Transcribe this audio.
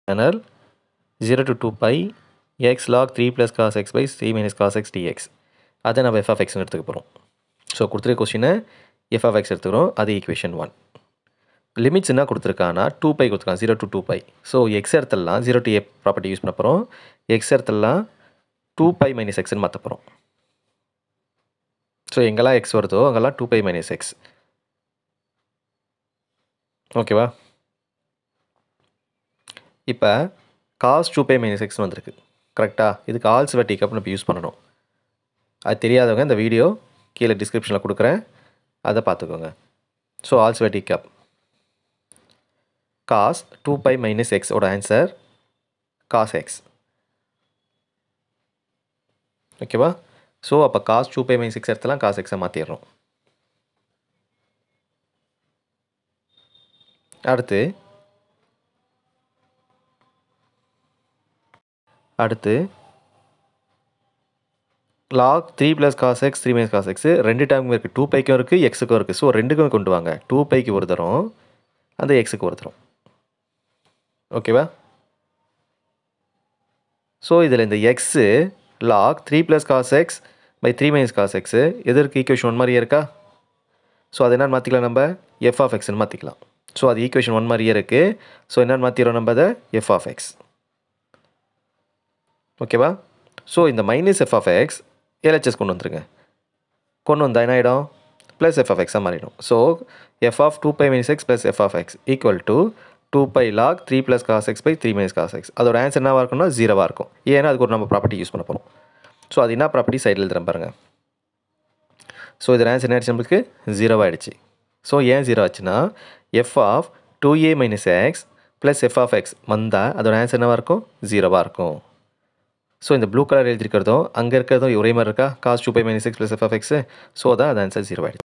அதனால் zero to two pi x log three plus cos x by three minus cos x dx அதை நம்ம F of எக்ஸ்னு எடுத்துக்க போகிறோம் ஸோ கொடுத்துருக்க கொஸ்டினை எஃப் ஆஃப் எக்ஸ் எடுத்துக்கிறோம் அது ஈக்குவேஷன் ஒன் லிமிட்ஸ் என்ன கொடுத்துருக்கான்னா டூ பை கொடுத்துருக்கான் zero to two pi so x இடத்துலலாம் zero to a property use பண்ண போகிறோம் எக்ஸ் இடத்துலலாம் டூ பை மைனஸ் எக்ஸ்னு மாற்ற போகிறோம் ஸோ எங்கெல்லாம் எக்ஸ் வருதோ அங்கெல்லாம் டூ பை மைனஸ் எக்ஸ் ஓகேவா இப்போ காஸ் டூ பை மைனஸ் எக்ஸ்னு வந்திருக்கு கரெக்டாக இதுக்கு ஆல்ஸ் வெட்டி கப் நம்ம யூஸ் பண்ணணும் அது தெரியாதவங்க இந்த வீடியோ கீழே டிஸ்கிரிப்ஷனில் கொடுக்குறேன் அதை பார்த்துக்கோங்க ஸோ ஆல்ஸ் வெட்டி கப் காஸ் டூ பை மைனஸ் எக்ஸோட ஆன்சர் காஸ் எக்ஸ் ஓகேவா ஸோ அப்போ cos two pi minus x இடத்துலாம் காஸ் எக்ஸை மாற்றிடுறோம் அடுத்து அடுத்து log three plus cos x three minus cos x ரெண்டு டைமும் இருக்குது டூ பைக்கும் இருக்குது எக்ஸுக்கும் இருக்குது ஸோ ரெண்டுக்கும் கொண்டு வாங்க டூ பைக்கு ஒரு தரம் அந்த எக்ஸுக்கு ஒரு தரம் ஓகேவா ஸோ இதில் இந்த x log three plus cos x by three minus cos x எதற்கு ஈக்குவேஷன் ஒன் மாதிரியே இருக்கா ஸோ அது என்னென்னு மாற்றிக்கலாம் நம்ம எஃப் ஆஃப் எக்ஸ்னு மாற்றிக்கலாம் ஸோ அது ஈக்குவேஷன் ஒன் மாதிரியே இருக்குது ஸோ என்னென்னு மாற்றிடுறோம் நம்ம அதை எஃப் ஆஃப் எக்ஸ் ஓகேவா ஸோ இந்த minus F of x LHS கொண்டு வந்துருங்க கொண்டு வந்தால் என்ன ஆகிடும் ப்ளஸ் எஃப் ஆஃப் எக்ஸாக மாறிடும் so F of two pi minus x plus F of x equal to two pi log three plus cos x by three minus cos x அதோட answer என்னவாக இருக்கும்னா ஜீரோவாக இருக்கும் ஏன்னா அதுக்கு ஒரு நம்ம ப்ராப்பர்ட்டி யூஸ் பண்ண போகிறோம் ஸோ அது என்ன ப்ராப்பர்ட்டி சைடில் எழுதுறேன் பாருங்கள் ஸோ இதோட ஆன்சர் என்ன ஆயிடுச்சு நம்மளுக்கு ஜீரோவாகிடுச்சு ஸோ ஏன் ஜீரோ ஆச்சுன்னா F of two a minus x plus F of x வந்தால் அதோட ஆன்சர் என்னவாக இருக்கும் ஜீரோவாக இருக்கும் ஸோ இந்த ப்ளூ கலர் எழுதிருக்கிறதும் அங்கே இருக்கிறதும் ஒரே மாதிரி இருக்கா cos two pi minus x plus F of x so தான் அது ஆன்சர் ஜீரோ ஆகிடுச்சு